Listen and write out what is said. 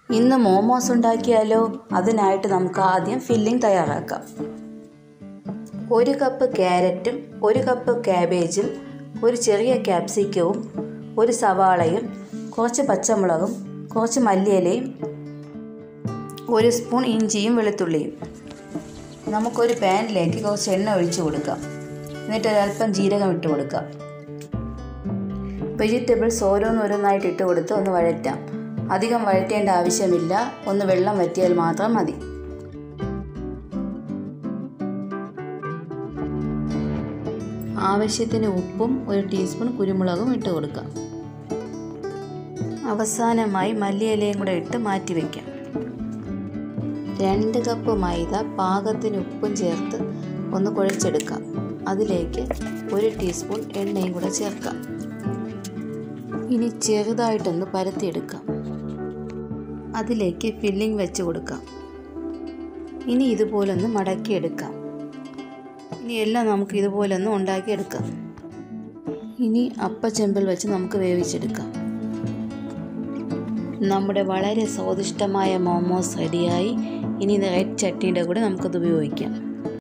ഇന്ന് മോമോസ് ഉണ്ടാക്കിയാലോ അതിനായിട്ട് നമുക്ക് ആദ്യം ഫില്ലിംഗ് തയ്യാറാക്കാം ഒരു കപ്പ് ക്യാരറ്റും ഒരു കപ്പ് ക്യാബേജും ഒരു ചെറിയ ക്യാപ്സിക്കവും ഒരു സവാളയും കുറച്ച് പച്ചമുളകും കുറച്ച് മല്ലിയിലയും ഒരു സ്പൂൺ ഇഞ്ചിയും വെളുത്തുള്ളിയും നമുക്കൊരു പാനിലേക്ക് കുറച്ച് എണ്ണ ഒഴിച്ചു കൊടുക്കാം എന്നിട്ട് ഒരല്പം ജീരകം ഇട്ട് കൊടുക്കാം വെജിറ്റബിൾസ് ഓരോന്നോരോന്നായിട്ട് ഇട്ട് കൊടുത്ത് ഒന്ന് വഴറ്റാം അധികം വഴറ്റേണ്ട ആവശ്യമില്ല ഒന്ന് വെള്ളം വറ്റിയാൽ മാത്രം മതി ആവശ്യത്തിന് ഉപ്പും ഒരു ടീസ്പൂൺ കുരുമുളകും ഇട്ട് കൊടുക്കാം അവസാനമായി മല്ലിയിലയും കൂടെ ഇട്ട് മാറ്റി വയ്ക്കാം രണ്ട് കപ്പ് മൈദ പാകത്തിന് ഉപ്പും ചേർത്ത് ഒന്ന് കുഴച്ചെടുക്കാം അതിലേക്ക് ഒരു ടീസ്പൂൺ എണ്ണയും കൂടെ ചേർക്കാം ഇനി ചെറുതായിട്ടൊന്ന് പരത്തിയെടുക്കാം അതിലേക്ക് ഫില്ലിംഗ് വെച്ച് കൊടുക്കാം ഇനി ഇതുപോലൊന്ന് മടക്കിയെടുക്കാം ഇനി എല്ലാം നമുക്ക് ഇതുപോലൊന്ന് ഉണ്ടാക്കിയെടുക്കാം ഇനി അപ്പച്ചെമ്പിൽ വെച്ച് നമുക്ക് വേവിച്ചെടുക്കാം നമ്മുടെ വളരെ സ്വാദിഷ്ടമായ മോമോസ് റെഡിയായി ഇനി ഇത് റെഡ് ചട്നിയുടെ കൂടെ നമുക്കത് ഉപയോഗിക്കാം